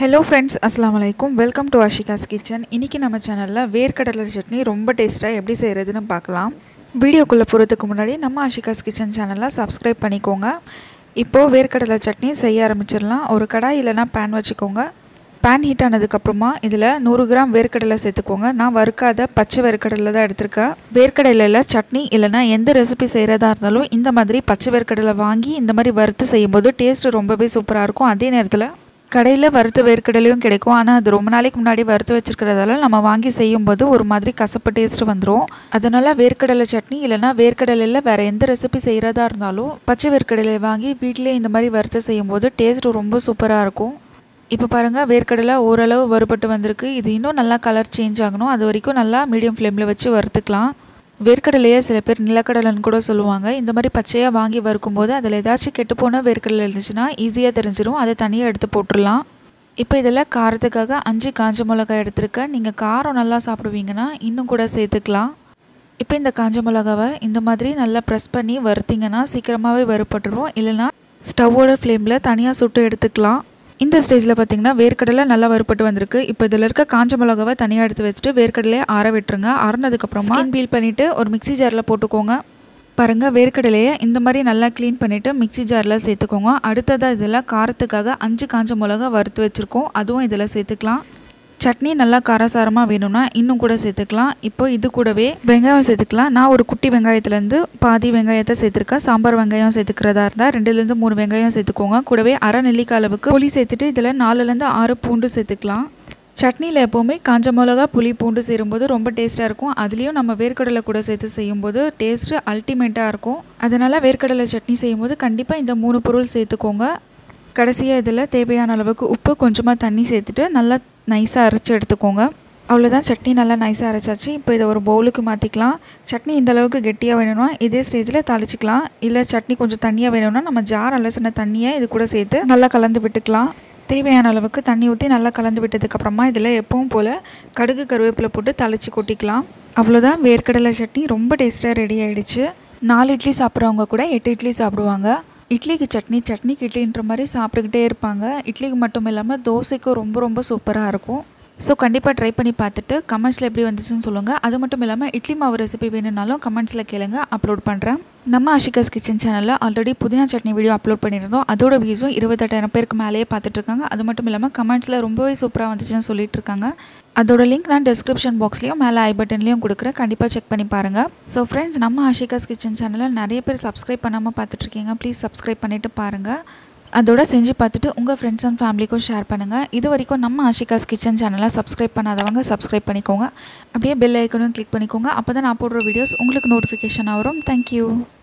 hello friends அஸ்லாம் வலைக்கும் welcome to ஆஷிகாஸ் kitchen இன்றைக்கி நம்ம சேனலில் வேர்க்கடலை சட்னி ரொம்ப டேஸ்ட்டாக எப்படி செய்கிறதுன்னு பார்க்கலாம் வீடியோக்குள்ளே போகிறதுக்கு முன்னாடி நம்ம ஆஷிகாஸ் கிச்சன் சேனலை சப்ஸ்கிரைப் பண்ணிக்கோங்க இப்போது வேர்க்கடலை சட்னி செய்ய ஆரம்பிச்சிடலாம் ஒரு கடாய் இல்லைனா பேன் வச்சுக்கோங்க பேன் ஹீட் ஆனதுக்கப்புறமா இதில் நூறு கிராம் வேர்க்கடலை சேர்த்துக்கோங்க நான் வறுக்காத பச்சை வேர்க்கடலை தான் எடுத்திருக்கேன் வேர்க்கடலையில் சட்னி இல்லைனா எந்த ரெசிபி செய்கிறதா இருந்தாலும் இந்த மாதிரி பச்சை வேர்க்கடலை வாங்கி இந்த மாதிரி வறுத்து செய்யும்போது டேஸ்ட்டு ரொம்பவே சூப்பராக இருக்கும் அதே நேரத்தில் கடையில் வறுத்த வேர்க்கடலையும் கிடைக்கும் ஆனால் அது ரொம்ப நாளைக்கு முன்னாடி வறுத்து வச்சிருக்கிறதால நம்ம வாங்கி செய்யும்போது ஒரு மாதிரி கசப்பு டேஸ்ட் வந்துடும் அதனால் வேர்க்கடலை சட்னி இல்லைனா வேர்க்கடலையில் வேறு எந்த ரெசிபி செய்கிறதா இருந்தாலும் பச்சை வேர்க்கடலை வாங்கி வீட்டிலே இந்த மாதிரி வறுத்து செய்யும்போது டேஸ்ட் ரொம்ப சூப்பராக இருக்கும் இப்போ பாருங்கள் வேர்க்கடலை ஓரளவு வறுபட்டு வந்திருக்கு இது இன்னும் நல்லா கலர் சேஞ்ச் ஆகணும் அது வரைக்கும் நல்லா மீடியம் ஃப்ளேமில் வச்சு வறுத்துக்கலாம் வேர்க்கடலையை சில பேர் நிலக்கடலைன்னு கூட சொல்லுவாங்க இந்த மாதிரி பச்சையாக வாங்கி வறுக்கும்போது அதில் ஏதாச்சும் கெட்டுப்போன வேர்க்கடலை இருந்துச்சுன்னா ஈஸியாக தெரிஞ்சிடும் அதை தனியாக எடுத்து போட்டுடலாம் இப்போ இதில் காரத்துக்காக அஞ்சு காஞ்ச மிளகாய் எடுத்திருக்கேன் நீங்கள் காரம் நல்லா சாப்பிடுவீங்கன்னா இன்னும் கூட சேர்த்துக்கலாம் இப்போ இந்த காஞ்ச மிளகாவை இந்த மாதிரி நல்லா ப்ரெஸ் பண்ணி வறுத்திங்கன்னா சீக்கிரமாகவே வறுப்பட்டுரும் இல்லைனா ஸ்டவ்வோட ஃப்ளேமில் தனியாக சுட்டு எடுத்துக்கலாம் இந்த ஸ்டேஜில் பார்த்தீங்கன்னா வேர்க்கடலை நல்லா வறுப்பட்டு வந்திருக்கு இப்போ இதில் இருக்க காஞ்ச மிளகாவை தனியாக எடுத்து வச்சுட்டு வேர்க்கடலையை ஆற விட்டுருங்க ஆறுனதுக்கப்புறமா பீல் பண்ணிவிட்டு ஒரு மிக்சி ஜாரில் போட்டுக்கோங்க பாருங்கள் வேர்க்கடலையை இந்த மாதிரி நல்லா க்ளீன் பண்ணிவிட்டு மிக்சி ஜாரில் சேர்த்துக்கோங்க அடுத்ததாக இதில் காரத்துக்காக அஞ்சு காஞ்ச மிளகா வறுத்து வச்சுருக்கோம் அதுவும் இதில் சேர்த்துக்கலாம் சட்னி நல்லா காரசாரமாக வேணும்னா இன்னும் கூட சேர்த்துக்கலாம் இப்போ இது கூடவே வெங்காயம் சேர்த்துக்கலாம் நான் ஒரு குட்டி வெங்காயத்துலேருந்து பாதி வெங்காயத்தை சேர்த்துருக்கேன் சாம்பார் வெங்காயம் சேர்த்துக்கிறதா இருந்தால் ரெண்டுலேருந்து மூணு வெங்காயம் சேர்த்துக்கோங்க கூடவே அரை நெல்லிக்காய் அளவுக்கு புளி சேர்த்துட்டு இதில் நாலுலேருந்து ஆறு பூண்டு சேர்த்துக்கலாம் சட்னியில் எப்போவுமே காஞ்ச மிளகா புளி பூண்டு சேரும்போது ரொம்ப டேஸ்ட்டாக இருக்கும் அதுலேயும் நம்ம வேர்க்கடலை கூட சேர்த்து செய்யும்போது டேஸ்ட்டு அல்டிமேட்டாக இருக்கும் அதனால் வேர்க்கடலை சட்னி செய்யும்போது கண்டிப்பாக இந்த மூணு பொருள் சேர்த்துக்கோங்க கடைசியாக இதில் தேவையான அளவுக்கு உப்பு கொஞ்சமாக தண்ணி சேர்த்துட்டு நல்லா நைஸாக அரைச்சி எடுத்துக்கோங்க அவ்வளோதான் சட்னி நல்லா நைஸாக அரைச்சாச்சு இப்போ இதை ஒரு பவுலுக்கு மாற்றிக்கலாம் சட்னி இந்த அளவுக்கு கெட்டியாக வேணும்னா இதே ஸ்டேஜில் தாளிச்சிக்கலாம் இல்லை சட்னி கொஞ்சம் தண்ணியாக வேணும்னா நம்ம ஜார் அலசின தண்ணியை இது கூட சேர்த்து நல்லா கலந்து விட்டுக்கலாம் தேவையான அளவுக்கு தண்ணி ஊற்றி நல்லா கலந்து விட்டதுக்கப்புறமா இதில் எப்பவும் போல் கடுகு கருவேப்பிலை போட்டு தளிச்சு கொட்டிக்கலாம் அவ்வளோதான் வேர்க்கடலை சட்னி ரொம்ப டேஸ்ட்டாக ரெடி ஆகிடுச்சு நாலு இட்லி சாப்பிட்றவங்க கூட எட்டு இட்லி சாப்பிடுவாங்க இட்லிக்கு சட்னி சட்னிக்கு இட்லின்ற மாதிரி சாப்பிட்டுக்கிட்டே இருப்பாங்க இட்லிக்கு மட்டும் இல்லாமல் தோசைக்கும் ரொம்ப ரொம்ப சூப்பராக இருக்கும் ஸோ கண்டிப்பாக ட்ரை பண்ணி பார்த்துட்டு கமெண்ட்ஸில் எப்படி வந்துச்சுன்னு சொல்லுங்கள் அது மட்டும் இல்லாமல் இட்லி மாவு ரெசிபி வேணும்னாலும் கமெண்ட்ஸில் கேளுங்க அப்லோட் பண்ணுறேன் நம்ம ஆஷிகாஸ் கிச்சன் சேனலில் ஆல்ரெடி புதினா சட்னி வீடியோ அப்லோட் பண்ணியிருந்தோம் அதோட வியூஸும் இருபத்தெட்டாயிரம் பேருக்கு மேலேயே பார்த்துட்ருக்காங்க அது மட்டும் இல்லாமல் கமெண்ட்ஸில் ரொம்பவே சூப்பராக வந்துச்சுன்னு சொல்லிட்டு இருக்காங்க அதோட லிங்க் நான் டிஸ்கிரிப்ஷன் பாக்ஸ்லேயும் மேலே ஐ பட்டன்லேயும் கொடுக்குறேன் கண்டிப்பாக செக் பண்ணி பாருங்கள் ஸோ ஃப்ரெண்ட்ஸ் நம்ம ஆஷிகாஸ் கிச்சன் சேனலில் நிறைய பேர் சப்ஸ்கிரைப் பண்ணாமல் பார்த்துட்ருக்கீங்க ப்ளீஸ் சப்ஸ்கிரைப் பண்ணிவிட்டு பாருங்கள் அதோட செஞ்சு பார்த்துட்டு உங்கள் ஃப்ரெண்ட்ஸ் அண்ட் ஃபேமிலிக்கும் ஷேர் பண்ணுங்கள் இது வரைக்கும் நம்ம ஆஷிகாஸ் கிச்சன் சேனலை சப்ஸ்கிரைப் பண்ணாதவங்க சப்ஸ்கிரைப் பண்ணிக்கோங்க அப்படியே பெல் ஐக்கனும் கிளிக் பண்ணிக்கோங்க அப்போ தான் நான் போடுற வீடியோஸ் உங்களுக்கு நோட்டிஃபிகேஷன் வரும் தேங்க்யூ